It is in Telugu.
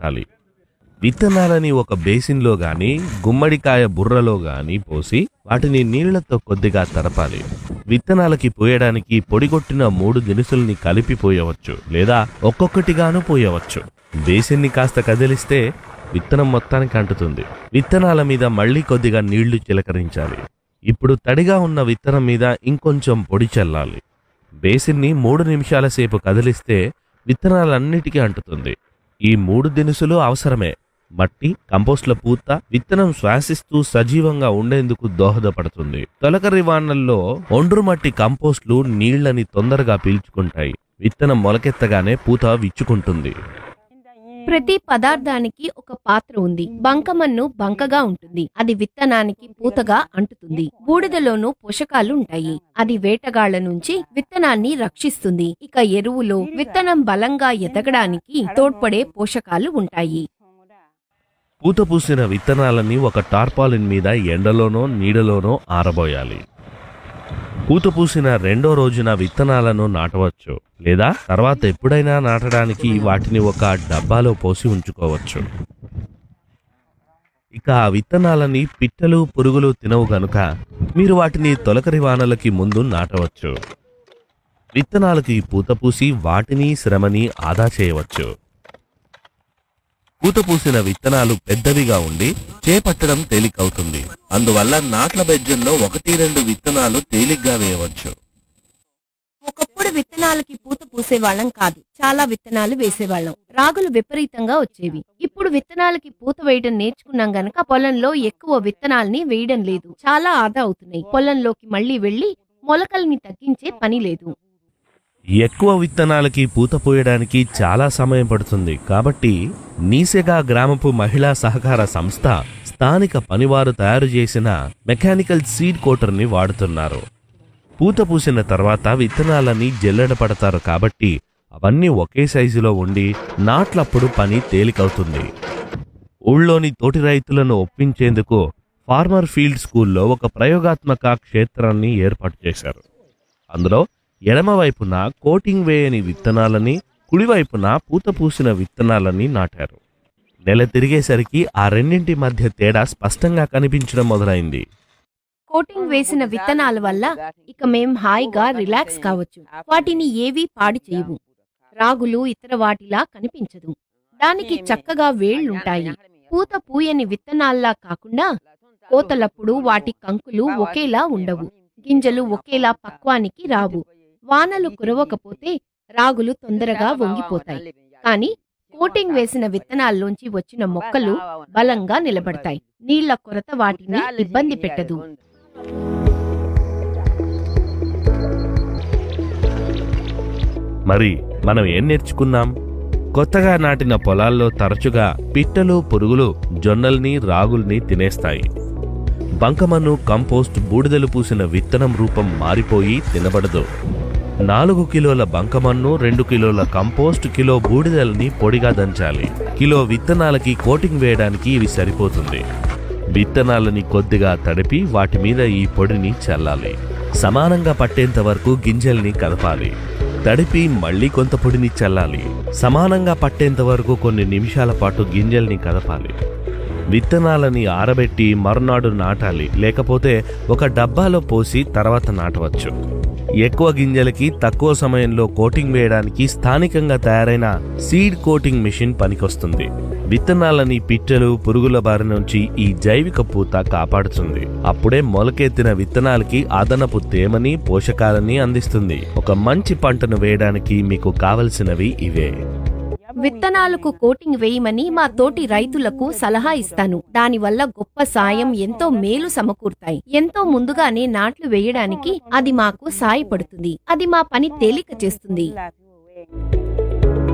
నాటాలి విత్తనాలని ఒక బేసిన్లో గాని గుమ్మడికాయ బుర్రలో గాని పోసి వాటిని నీళ్లతో కొద్దిగా తడపాలి విత్తనాలకి పోయడానికి పొడిగొట్టిన మూడు దినుసుల్ని కలిపి పోయవచ్చు లేదా ఒక్కొక్కటిగాను పోయవచ్చు బేసిన్ని కాస్త కదిలిస్తే విత్తనం మొత్తానికి అంటుతుంది విత్తనాల మీద మళ్ళీ కొద్దిగా నీళ్లు చిలకరించాలి ఇప్పుడు తడిగా ఉన్న విత్తనం మీద ఇంకొంచెం పొడి చల్లాలి బేసిన్ని మూడు నిమిషాల సేపు కదిలిస్తే విత్తనాలన్నిటికీ అంటుతుంది ఈ మూడు దినుసులు అవసరమే మట్టి కంపోస్ట్ల పూత విత్తనం శ్వాసిస్తూ సజీవంగా ఉండేందుకు దోహదపడుతుంది తొలకరి వానల్లో ఒండ్రు మట్టి కంపోస్ట్లు నీళ్లని తొందరగా పీల్చుకుంటాయి విత్తనం మొలకెత్తగానే పూత విచ్చుకుంటుంది ప్రతి పదార్థానికి ఒక పాత్ర ఉంది బంకమన్ను బంకగా ఉంటుంది అది విత్తనానికి పూతగా అంటుతుంది బూడిదలోనూ పోషకాలు ఉంటాయి అది వేటగాళ్ల నుంచి విత్తనాన్ని రక్షిస్తుంది ఇక ఎరువులో విత్తనం బలంగా ఎదగడానికి తోడ్పడే పోషకాలు ఉంటాయి పూత పూసిన విత్తనాలని ఒక టార్పాలిన్ మీద ఎండలోనో నీడలోనో ఆరబోయాలి పూత పూసిన రెండో రోజున విత్తనాలను నాటవచ్చు లేదా తర్వాత ఎప్పుడైనా నాటడానికి వాటిని ఒక డబ్బాలో పోసి ఉంచుకోవచ్చు ఇక ఆ విత్తనాలని పిట్టలు పురుగులు తినవు గనుక మీరు వాటిని తొలకరి వానలకి ముందు నాటవచ్చు విత్తనాలకి పూత పూసి వాటిని శ్రమని ఆదా చేయవచ్చు పూత పూసిన విత్తనాలు పెద్దవిగా ఉండి చేపట్టడం తేలికవుతుంది అందువల్ల నాట్ల బెజ్జంలో ఒకటి రెండు విత్తనాలు తేలిగ్గా వేయవచ్చు ఒకప్పుడు విత్తనాలకి పూత పూసేవాళ్ళం కాదు చాలా విత్తనాలు వేసేవాళ్ళం రాగులు విపరీతంగా వచ్చేవి ఇప్పుడు విత్తనాలకి పూత వేయడం నేర్చుకున్నాం గనక పొలంలో ఎక్కువ విత్తనాల్ని వేయడం లేదు చాలా ఆదా అవుతున్నాయి పొలంలోకి మళ్ళీ వెళ్లి మొలకల్ని తగ్గించే పని లేదు ఎక్కువ విత్తనాలకి పూత పోయడానికి చాలా సమయం పడుతుంది కాబట్టి నీసెగా గ్రామపు మహిళా సహకార సంస్థ స్థానిక పనివారు తయారు చేసిన మెకానికల్ సీడ్ కోటర్ని వాడుతున్నారు పూత పూసిన తర్వాత విత్తనాలని జల్లెడ పడతారు కాబట్టి అవన్నీ ఒకే సైజులో ఉండి నాట్లప్పుడు పని తేలికవుతుంది ఊళ్ళోని తోటి రైతులను ఒప్పించేందుకు ఫార్మర్ ఫీల్డ్ స్కూల్లో ఒక ప్రయోగాత్మక క్షేత్రాన్ని ఏర్పాటు చేశారు అందులో ఎడమవైపున కోటింగ్ వేయని విత్తనాలని కుడివైపున పూత పూసిన విత్తనాలని నాటారు నెల తిరిగేసరికి ఆ రెండింటి మధ్య తేడా స్పష్టంగా కనిపించడం మొదలైంది కోటింగ్ వేసిన విత్తనాల వల్ల ఇక మేం హాయిగా రిలాక్స్ కావచ్చు వాటిని ఏవీ పాడి చేయవు రాగులు ఇతర వాటిలా కనిపించదు దానికి చక్కగా వేళ్లుంటాయి పూత పూయని విత్తనాల్లా కాకుండా కోతలప్పుడు వాటి కంకులు ఒకేలా ఉండవు గింజలు ఒకేలా పక్వానికి రావు వానలు కురవకపోతే రాగులు తొందరగా వంగిపోతాయి కానీ కోటింగ్ వేసిన విత్తనాల్లోంచి వచ్చిన మొక్కలు బలంగా నిలబడతాయి నీళ్ల కొరత వాటిని ఇబ్బంది పెట్టదు మరి మనం ఏం నేర్చుకున్నాం కొత్తగా నాటిన పొలాల్లో తరచుగా పిట్టలు పురుగులు జొన్నల్ని రాగుల్ని తినేస్తాయి బంకమన్ను కంపోస్ట్ బూడిదలు పూసిన విత్తనం రూపం మారిపోయి తినబడదు నాలుగు కిలోల బంకమన్ను రెండు కిలోల కంపోస్ట్ కిలో బూడిదల్ని పొడిగా దంచాలి కిలో విత్తనాలకి కోటింగ్ వేయడానికి ఇవి సరిపోతుంది విత్తనాలని కొద్దిగా తడిపి వాటి మీద ఈ పొడిని చల్లాలి సమానంగా పట్టేంత వరకు గింజల్ని కదపాలి తడిపి మళ్ళీ కొంత పొడిని చల్లాలి సమానంగా పట్టేంత వరకు కొన్ని నిమిషాల పాటు గింజల్ని కదపాలి విత్తనాలని ఆరబెట్టి మరునాడు నాటాలి లేకపోతే ఒక డబ్బాలో పోసి తర్వాత నాటవచ్చు ఎక్కువ గింజలకి తక్కువ సమయంలో కోటింగ్ వేయడానికి స్థానికంగా తయారైన సీడ్ కోటింగ్ మిషన్ పనికొస్తుంది విత్తనాలని పిట్టలు పురుగుల బారి నుంచి ఈ జైవిక పూత కాపాడుతుంది అప్పుడే మొలకెత్తిన విత్తనాలకి అదనపు తేమని పోషకాలని అందిస్తుంది ఒక మంచి పంటను వేయడానికి మీకు కావలసినవి ఇవే విత్తనాలకు కోటింగ్ వేయమని మా తోటి రైతులకు సలహా ఇస్తాను దానివల్ల గొప్ప సాయం ఎంతో మేలు సమకూరుతాయి ఎంతో ముందుగానే నాట్లు వేయడానికి అది మాకు సాయపడుతుంది అది మా పని తేలిక చేస్తుంది